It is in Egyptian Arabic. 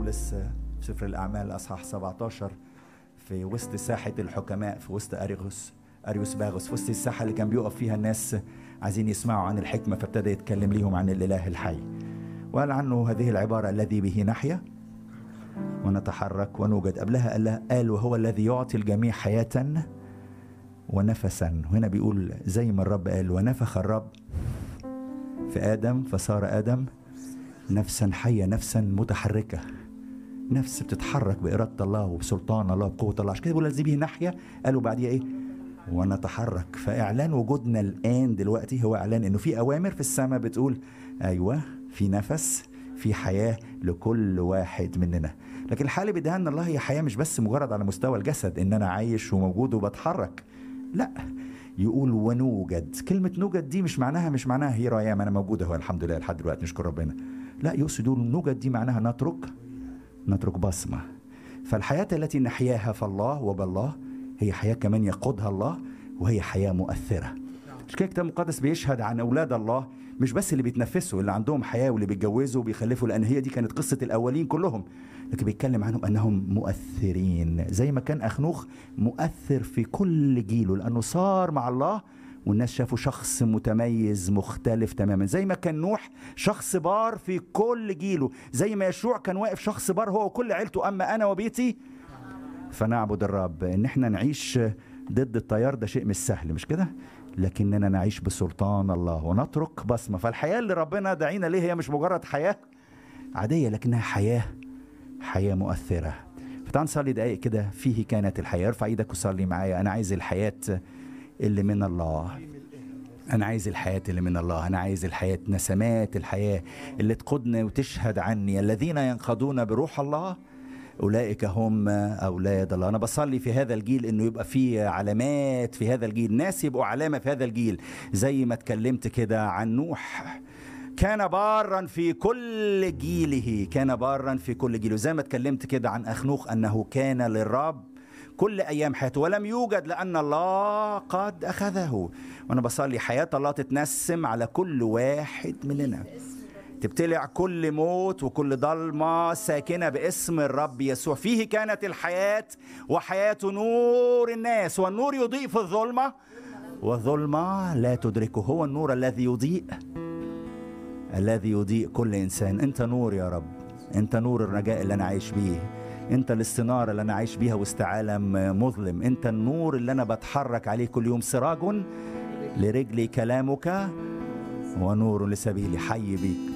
بولس في سفر الأعمال أصحاح 17 في وسط ساحة الحكماء في وسط أريغوس أريوس باغوس في وسط الساحة اللي كان بيقف فيها الناس عايزين يسمعوا عن الحكمة فابتدى يتكلم ليهم عن الإله الحي وقال عنه هذه العبارة الذي به نحيا ونتحرك ونوجد قبلها قال, قال وهو الذي يعطي الجميع حياة ونفسا وهنا بيقول زي ما الرب قال ونفخ الرب في آدم فصار آدم نفسا حية نفسا متحركة نفس بتتحرك بإرادة الله وبسلطان الله بقوة الله عشان كده بيقول الذي به نحيا قالوا بعديها إيه ونتحرك فإعلان وجودنا الآن دلوقتي هو إعلان إنه في أوامر في السماء بتقول أيوه في نفس في حياة لكل واحد مننا لكن الحالة اللي بيديها لنا الله هي حياة مش بس مجرد على مستوى الجسد إن أنا عايش وموجود وبتحرك لا يقول ونوجد كلمة نوجد دي مش معناها مش معناها هي رايا ما أنا موجودة هو الحمد لله لحد دلوقتي نشكر ربنا لا يقصد يقول نوجد دي معناها نترك نترك بصمة فالحياة التي نحياها في الله وبالله هي حياة كمان يقودها الله وهي حياة مؤثرة مش كده الكتاب المقدس بيشهد عن أولاد الله مش بس اللي بيتنفسوا اللي عندهم حياة واللي بيتجوزوا وبيخلفوا لأن هي دي كانت قصة الأولين كلهم لكن بيتكلم عنهم أنهم مؤثرين زي ما كان أخنوخ مؤثر في كل جيله لأنه صار مع الله والناس شافوا شخص متميز مختلف تماما زي ما كان نوح شخص بار في كل جيله زي ما يشوع كان واقف شخص بار هو وكل عيلته أما أنا وبيتي فنعبد الرب ان احنا نعيش ضد التيار ده شيء مش سهل مش كده لكننا نعيش بسلطان الله ونترك بصمة فالحياة اللي ربنا دعينا ليه هي مش مجرد حياة عادية لكنها حياة حياة مؤثرة فتعال نصلي دقايق كده فيه كانت الحياة ارفع ايدك وصلي معايا أنا عايز الحياة اللي من الله أنا عايز الحياة اللي من الله أنا عايز الحياة نسمات الحياة اللي تقودنا وتشهد عني الذين ينقضون بروح الله أولئك هم أولاد الله أنا بصلي في هذا الجيل أنه يبقى في علامات في هذا الجيل ناس يبقوا علامة في هذا الجيل زي ما اتكلمت كده عن نوح كان بارا في كل جيله كان بارا في كل جيله زي ما اتكلمت كده عن أخنوخ أنه كان للرب كل أيام حياته ولم يوجد لأن الله قد أخذه وأنا بصلي حياة الله تتنسم على كل واحد مننا تبتلع كل موت وكل ضلمة ساكنة باسم الرب يسوع فيه كانت الحياة وحياة نور الناس والنور يضيء في الظلمة والظلمة لا تدركه هو النور الذي يضيء الذي يضيء كل إنسان أنت نور يا رب أنت نور الرجاء اللي أنا عايش بيه أنت الاستنارة اللي أنا عايش بيها وسط عالم مظلم أنت النور اللي أنا بتحرك عليه كل يوم سراج لرجلي كلامك ونور لسبيلي حي بيك